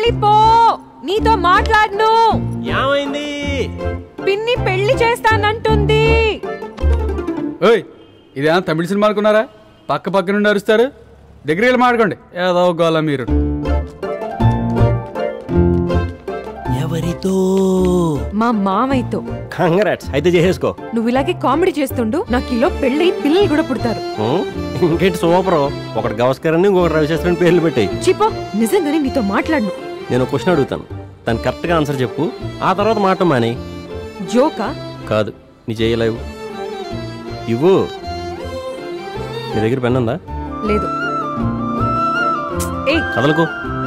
వెళ్ళిపో నీతో మాట్లాడను ఏమైంది పిన్ని పెళ్లి చేస్తానంటుంది ఓయ్ ఇదేనా తమిళ సినిమా అనుకున్నారా పక్క పక్క నుండి అరుస్తారు దగ్గరికి వెళ్ళి మాట్లాడుకోండి ఏదో గోల మీరు ఎవరితో మా మామయ్యతో కంగ్రాట్స్ అయితే చేసేసుకో నువ్వు ఇలాగే కామెడీ చేస్తుండు నాకు కిలో పెళ్ళి పిల్లలు కూడా పుడతారు ఉం? ఇంకేంటి సూపర్ ఒకటి గవస్కర్ ఇంకొకటి రవిశాస్త్రి అని పేర్లు పెట్టాయి చిపో నిజంగానే నీతో మాట్లాడను నేను క్వశ్చన్ అడుగుతాను దాని కరెక్ట్గా ఆన్సర్ చెప్పు ఆ తర్వాత మాట మాని జోకా కాదు నీ చేయలేవు ఇవ్వు నీ దగ్గర పెన్ ఉందా లేదు ఏయ్ కదలకు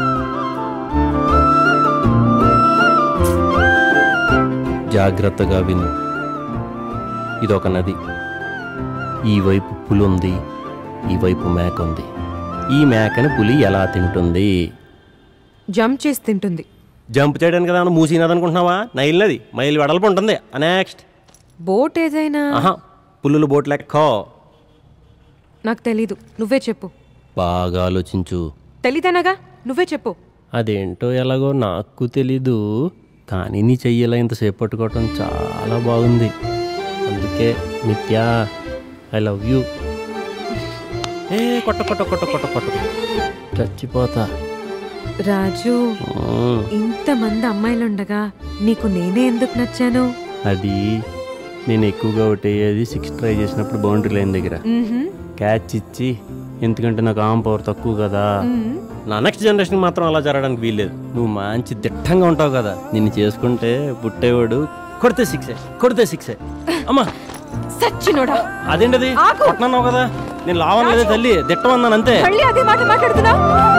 జాగ్రత్తగా విను ఇదొక నది ఈ వైపు పులి ఉంది ఈ వైపు మేక ఉంది ఈ మేకని పులి ఎలా తింటుంది జంప్ చేసి తింటుంది జంప్ చేయడానికి కదా మూసినది అనుకుంటున్నావా నైల్ నది మైల్ వెడల్పు ఉంటుంది నెక్స్ట్ బోట్ ఏదైనా ఆహా పుల్లులు బోట్ లెక్కో నాకు తెలీదు నువ్వే చెప్పు బాగా ఆలోచించు తెలీదనగా నువ్వే చెప్పు అదేంటో ఎలాగో నాకు తెలీదు కానీ నీ చెయ్యలా ఇంతసేపు పట్టుకోవటం చాలా బాగుంది అందుకే నిత్య ఐ లవ్ యూ ఏ కొట్ట కొట్ట కొట్ట కొట్ట కొట్ట చచ్చిపోతా రాజు మ్మ్. ఇంతమంది అమ్మాయిలుండగా నీకు నేనే ఎందుకు నచ్చాను అది నేను ఎక్కువగా ఒకటి అయ్యేది సిక్స్ ట్రై చేసినప్పుడు బౌండరీ లైన్ దగ్గర మ్మ్హ్మ్. క్యాచ్ ఇచ్చి ఎందుకంటే నాకు ఆమ్ పవర్ తక్కువ కదా మ్మ్. నా నెక్స్ట్ జనరేషన్ మాత్రం అలా జరగడానికి వీల్లేదు నువ్వు మంచి దిట్టంగా ఉంటావు కదా నిన్ను చేసుకుంటే పుట్టేవాడు కొడితే సిక్సే కొడితే సిక్సే అమ్మా సచ్చినోడా అదేంటది ఆగు. కొట్టనన్నావు కదా నేను లావన్ లేదా తల్లి దిట్టం అన్నాను అంతే మళ్ళీ అదే మాట మాట్లాడుతున్నా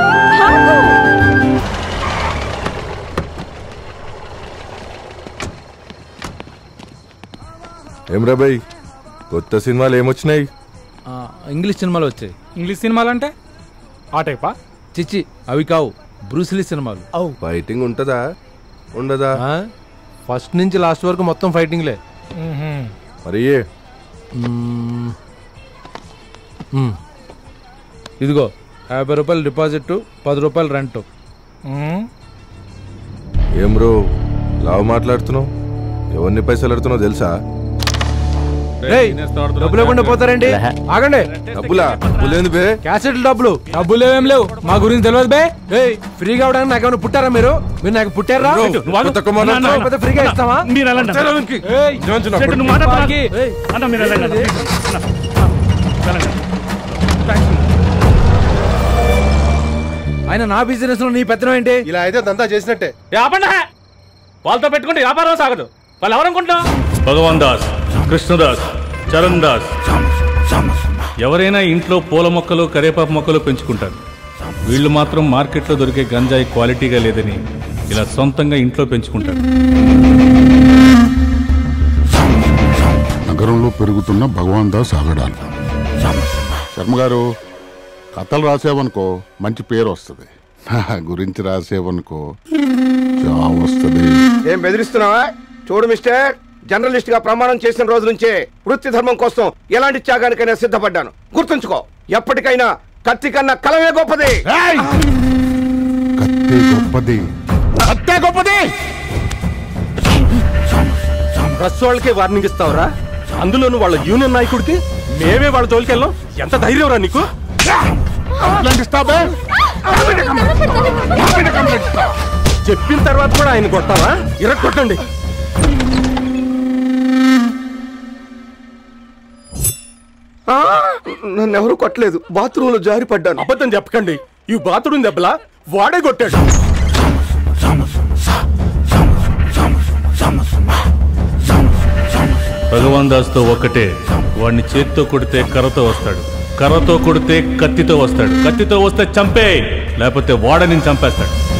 ఏం రా భయ్ కొత్త సినిమాలు ఏమొచ్చినాయి ఆ, ఇంగ్లీష్ సినిమాలు వచ్చాయి ఇంగ్లీష్ సినిమాలు అంటే ఆ టైపా చిచ్చి అవి కావు బ్రూసిలీ సినిమాలు ఫైటింగ్ ఉంటుందా ఉండదా ఆ? ఫస్ట్ నుంచి లాస్ట్ వరకు మొత్తం ఫైటింగ్లే మరి ఏ మ్మ్. మ్మ్. ఇదిగో యాభై రూపాయలు డిపాజిట్ పది రూపాయలు రెంట్ ఏం బ్రో లావు మాట్లాడుతున్నావు ఎవరిని పైసలు అడుగుతున్నావు తెలుసా రేయ్, డబ్బులు ఇవ్వకుండా పోతారండి ఆగండి డబ్బులా డబ్బులేంది బే క్యాసెట్లు డబ్బులు డబ్బులు ఏమేం లేవు మా గురించి తెలియదు బే ఏయ్ ఫ్రీగా అవడానికి నాకేమైనా పుట్టారా మీరు మీరు నాకు పుట్టారా బ్రో, నువ్వు తక్కువ మాట్లాడుతున్నావు. లేకపోతే ఫ్రీగా ఇస్తావా మీరు వెళ్ళండి అన్న. తెలవనికి. ఏయ్, జోన్సు నా సెట్ కొడుకు. నువ్వు మాట్లాడుతున్నా? ఏయ్, అన్న మీరు వెళ్ళండి అన్న. అన్న, వెళ్ళండి. ఆయన నా బిజినెస్ లో నీ పెత్తనం ఏంటి ఇలా అయితే దంతా చేసినట్టే ఏ ఆపండి హే. వాళ్ళతో పెట్టుకుంటే వ్యాపారం సాగదు వాళ్ళు ఎవరనుకుంటాం భగవాన్ దాస్ కృష్ణదాస్ చరణ్ దాస్ ఎవరైనా ఇంట్లో పూల మొక్కలు కరేపాకు మొక్కలు పెంచుకుంటారు వీళ్ళు మాత్రం మార్కెట్లో దొరికే గంజాయి క్వాలిటీగా లేదని ఇలా సొంతంగా ఇంట్లో పెంచుకుంటారు నగరంలో పెరుగుతున్న భగవాన్ దాస్ ఆగడాలు శర్మ గారు కథలు రాసేవనుకో మంచి పేరు వస్తుంది నా గురించి రాసేవనుకో చావు వస్తుంది ఏం బెదిరిస్తున్నావా చూడు మిస్టర్ జర్నలిస్ట్ గా ప్రమాణం చేసిన రోజు నుంచే వృత్తి ధర్మం కోసం ఎలాంటి త్యాగానికైనా సిద్ధపడ్డాను గుర్తుంచుకో ఎప్పటికైనా కత్తి కన్నా కలమే గొప్పది కత్తి గొప్పది కత్తే గొప్పది ప్రెస్ వాళ్ళకి వార్నింగ్ ఇస్తావురా అందులోను వాళ్ళ యూనియన్ నాయకుడికి మేమే వాళ్ళ తోలికెళ్ళాం ఎంత ధైర్యం రా నీకు కంప్లైంట్ ఇస్తావే చెప్పిన తర్వాత కూడా ఆయన కొట్టావా ఇరగ కొట్టండి ఆ, నన్ను ఎవరు కొట్టలేదు బాత్రూమ్ లో జారి పడ్డాను అబద్ధం చెప్పకండి ఈ బాతుడు దెబ్బలా వాడే కొట్టాడు భగవాన్ దాస్తో ఒక్కటే వాడిని చేత్తో కొడితే కర్రతో వస్తాడు కర్రతో కొడితే కత్తితో వస్తాడు కత్తితో వస్తే చంపే లేకపోతే వాడని చంపేస్తాడు